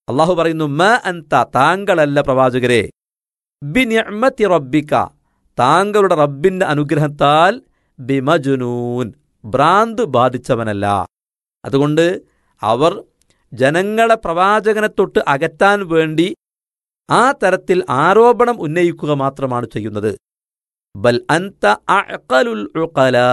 അള്ളാഹു പറയുന്നു മ അൻത താങ്കളല്ല പ്രവാചകരെ ബിനിഅ്മത്തി റബ്ബിക താങ്കളുടെ റബ്ബിന്റെ അനുഗ്രഹത്താൽ ബിമജുനൂൻ ഭ്രാന്ത് ബാധിച്ചവനല്ല അതുകൊണ്ട് അവർ ജനങ്ങളെ പ്രവാചകനെ തൊട്ട് അകറ്റാൻ വേണ്ടി ആ തരത്തിൽ ആരോപണം ഉന്നയിക്കുക മാത്രമാണ് ചെയ്യുന്നത് ബൽ അൻത അഅ്ഖലുൽ ഉഖലാ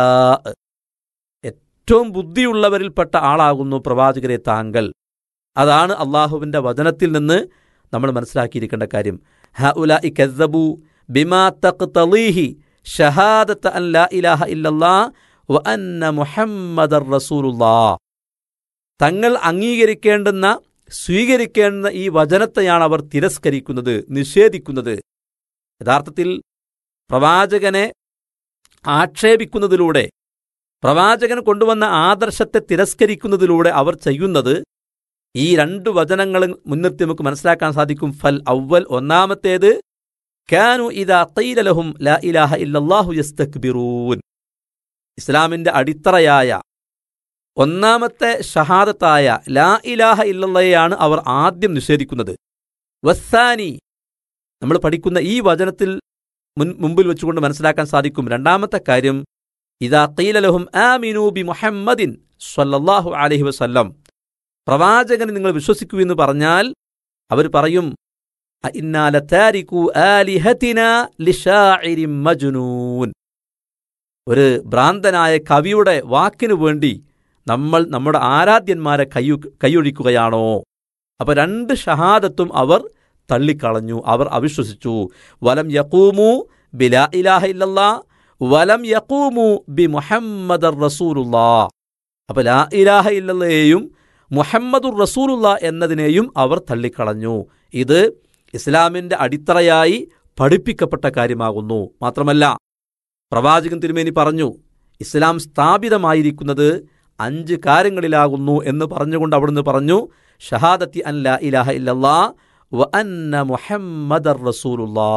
ഏറ്റവും ബുദ്ധിയുള്ളവരിൽപ്പെട്ട ആളാകുന്നു പ്രവാചകരെ താങ്കൾ അതാണ് അള്ളാഹുവിന്റെ വചനത്തിൽ നിന്ന് നമ്മൾ മനസ്സിലാക്കിയിരിക്കേണ്ട കാര്യം ഹഉല ഇക്കസ്സബു ബിമാ തഖ്തളീഹി ഷഹാദത്ത അൻ ലാ ഇലാഹ ഇല്ലല്ലാ വ അന്ന മുഹമ്മദർ റസൂലുള്ളാ തങ്ങൾ അംഗീകരിക്കേണ്ടുന്ന സ്വീകരിക്കേണ്ടുന്ന ഈ വചനത്തെയാണ് അവർ തിരസ്കരിക്കുന്നത് നിഷേധിക്കുന്നത് യഥാർത്ഥത്തിൽ പ്രവാചകനെ ആക്ഷേപിക്കുന്നതിലൂടെ പ്രവാചകൻ കൊണ്ടുവന്ന ആദർശത്തെ തിരസ്കരിക്കുന്നതിലൂടെ അവർ ചെയ്യുന്നത് ഈ രണ്ട് വചനങ്ങൾ മുൻനിർത്തി നമുക്ക് മനസ്സിലാക്കാൻ സാധിക്കും ഫൽ അവൽ ഒന്നാമത്തേത് കാനു ഇദാ ഖീലലഹും ലാ ഇലാഹ ഇല്ലല്ലാഹു യസ്തക്ബിറൂൻ ഇസ്ലാമിന്റെ അടിത്തറയായ ഒന്നാമത്തെ ഷഹാദത്തായ ലാ ഇലാഹ ഇല്ലല്ലയാണ് അവർ ആദ്യം നിഷേധിക്കുന്നത് വസ്സാനി നമ്മൾ പഠിക്കുന്ന ഈ വചനത്തിൽ മുൻ മുമ്പിൽ വെച്ചുകൊണ്ട് മനസ്സിലാക്കാൻ സാധിക്കും രണ്ടാമത്തെ കാര്യം ഇതാ ഖീലലഹും ആമിനു ബി മുഹമ്മദിൻ സ്വല്ലല്ലാഹു അലൈഹി വസല്ലം പ്രവാചകനെ നിങ്ങൾ വിശ്വസിക്കൂ എന്ന് പറഞ്ഞാൽ അവർ പറയും ഇന്നാല താരിഖു ആലിഹത്തിന ലിഷാഇരിൻ മജ്നൂൻ ഒരു ഭ്രാന്തനായ കവിയുടെ വാക്കിനു വേണ്ടി നമ്മൾ നമ്മുടെ ആരാധ്യന്മാരെ കയ്യു കൈയൊഴിക്കുകയാണോ അപ്പൊ രണ്ട് ഷഹാദത്തും അവർ തള്ളിക്കളഞ്ഞു അവർ അവിശ്വസിച്ചു വലം യക്കൂമു ബിലാ ഇലാഹ ഇല്ലല്ലാ വലം യക്കൂമു ബി മുഹമ്മദർ റസൂലുള്ളാ അപ്പൊ ലാ ഇലാഹ ഇല്ലല്ലയെയും മുഹമ്മദുർ റസൂലുള്ള എന്നതിനെയും അവർ തള്ളിക്കളഞ്ഞു ഇത് ഇസ്ലാമിന്റെ അടിത്തറയായി പഠിപ്പിക്കപ്പെട്ട കാര്യമാകുന്നു മാത്രമല്ല പ്രവാചകൻ തിരുമേനി പറഞ്ഞു ഇസ്ലാം സ്ഥാപിതമായിരിക്കുന്നത് അഞ്ച് കാര്യങ്ങളിലാകുന്നു എന്ന് പറഞ്ഞുകൊണ്ട് അവിടുന്ന് പറഞ്ഞു ഷഹാദത്തി അൻ ലാ ഇലാഹ ഇല്ലല്ലാ വ അന്ന മുഹമ്മദർ റസൂലുള്ളാ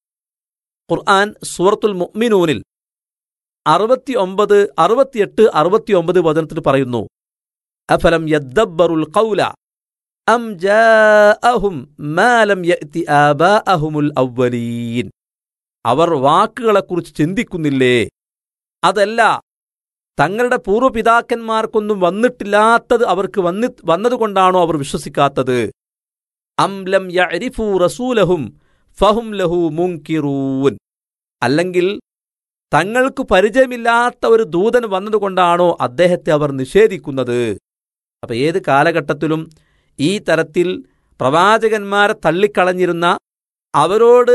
ഖുർആൻ സൂറത്തുൽ മുഅ്മിനൂനിൽ അറുപത്തി ഒമ്പത് അറുപത്തിയെട്ട് അറുപത്തിയൊമ്പത് വചനത്തിൽ പറയുന്നു അഫലം യദ്ദബ്ബറുൽ ഖൗല അം ജാഅഹും മാ ലം യഅതി ആബാഅഹുമുൽ അവ്വലീൻ അവർ വാക്കുകളെക്കുറിച്ച് ചിന്തിക്കുന്നില്ലേ അതല്ല തങ്ങളുടെ പൂർവ്വപിതാക്കന്മാർക്കൊന്നും വന്നിട്ടില്ലാത്തത് അവർക്ക് വന്നി വന്നതുകൊണ്ടാണോ അവർ വിശ്വസിക്കാത്തത് അം ലം യഅരിഫു റസൂലഹും ഫഹും ലഹു മുൻകിറൂൻ അല്ലെങ്കിൽ തങ്ങൾക്ക് പരിചയമില്ലാത്ത ഒരു ദൂതൻ വന്നതുകൊണ്ടാണോ അദ്ദേഹത്തെ അവർ നിഷേധിക്കുന്നത് അപ്പൊ ഏത് കാലഘട്ടത്തിലും ഈ തരത്തിൽ പ്രവാചകന്മാരെ തള്ളിക്കളഞ്ഞിരുന്ന അവരോട്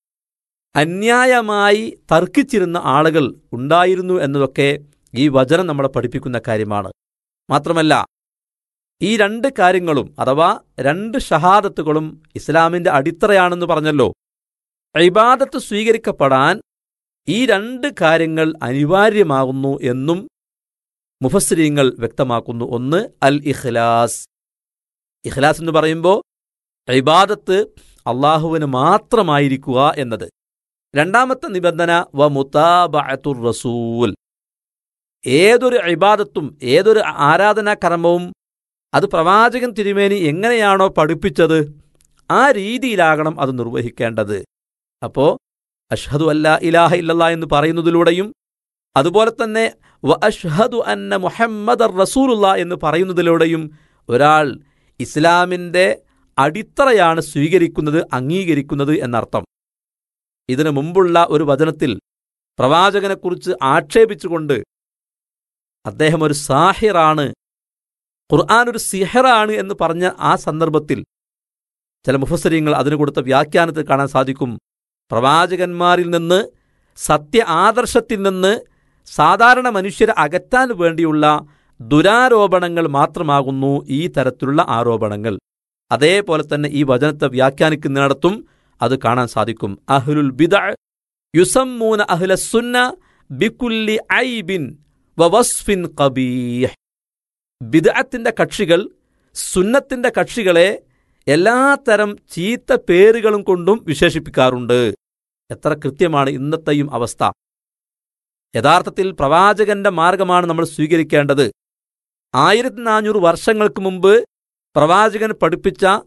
അന്യായമായി തർക്കിച്ചിരുന്ന ആളുകൾ ഉണ്ടായിരുന്നു എന്നതൊക്കെ ഈ വചനം നമ്മളെ പഠിപ്പിക്കുന്ന കാര്യമാണ് മാത്രമല്ല ഈ രണ്ട് കാര്യങ്ങളും അഥവാ രണ്ട് ഷഹാദത്തുകളും ഇസ്ലാമിന്റെ അടിത്തറയാണെന്ന് പറഞ്ഞല്ലോ ഇബാദത്ത് സ്വീകരിക്കപ്പെടാൻ ഈ രണ്ട് കാര്യങ്ങൾ അനിവാര്യമാകുന്നു എന്നും മുഫസ്രീങ്ങൾ വ്യക്തമാക്കുന്നു ഒന്ന് അൽ ഇഖ്ലാസ് ഇഖ്ലാസ് എന്ന് പറയുമ്പോൾ ഇബാദത്ത് അള്ളാഹുവിന് മാത്രമായിരിക്കുക എന്നത് രണ്ടാമത്തെ നിബന്ധന വ മുതാബഅത്തുർ റസൂൽ ഏതൊരു ഇബാദത്തും ഏതൊരു ആരാധനാ കർമ്മവും അത് പ്രവാചകൻ തിരുമേനി എങ്ങനെയാണോ പഠിപ്പിച്ചത് ആ രീതിയിലാകണം അത് നിർവഹിക്കേണ്ടത് അപ്പോ അഷ്ഹദു അല്ലാ ഇലാഹ ഇല്ലല്ലാ എന്ന് പറയുന്നതിലൂടെയും അതുപോലെ തന്നെ വ അഷ്ഹദു അന്ന മുഹമ്മദർ റസൂലുള്ള എന്ന് പറയുന്നതിലൂടെയും ഒരാൾ ഇസ്ലാമിന്റെ അടിത്തറയാണ് സ്വീകരിക്കുന്നത് അംഗീകരിക്കുന്നത് എന്നർത്ഥം ഇതിനു മുമ്പുള്ള ഒരു വചനത്തിൽ പ്രവാചകനെക്കുറിച്ച് ആക്ഷേപിച്ചുകൊണ്ട് അദ്ദേഹം ഒരു സാഹിറാണ് ഖുർആൻ ഒരു സിഹറാണ് എന്ന് പറഞ്ഞ ആ സന്ദർഭത്തിൽ ചില മുഫസരിങ്ങൾ അതിന് കൊടുത്ത വ്യാഖ്യാനത്തിൽ കാണാൻ സാധിക്കും പ്രവാചകന്മാരിൽ നിന്ന് സത്യ ആദർശത്തിൽ നിന്ന് സാധാരണ മനുഷ്യരെ അകറ്റാൻ വേണ്ടിയുള്ള ദുരാരോപണങ്ങൾ മാത്രമാകുന്നു ഈ തരത്തിലുള്ള ആരോപണങ്ങൾ അതേപോലെ തന്നെ ഈ വചനത്തെ വ്യാഖ്യാനിക്കുന്നിടത്തും അത് കാണാൻ സാധിക്കും അഹ്ലുൽ ബിദ യുസമ്മൂന അഹ്ലസുന്ന ബിക്കുല്ലി ഐബിൻ വസ്ഫിൻ കബീഹ് ബിദഅത്തിന്റെ കക്ഷികൾ സുന്നത്തിന്റെ കക്ഷികളെ എല്ലാത്തരം ചീത്ത പേരുകളും കൊണ്ടും വിശേഷിപ്പിക്കാറുണ്ട് എത്ര കൃത്യമാണ് ഇന്നത്തെയും അവസ്ഥ യഥാർത്ഥത്തിൽ പ്രവാചകന്റെ മാർഗമാണ് നമ്മൾ സ്വീകരിക്കേണ്ടത് ആയിരത്തി നാനൂറ് വർഷങ്ങൾക്ക് മുമ്പ് പ്രവാചകൻ പഠിപ്പിച്ച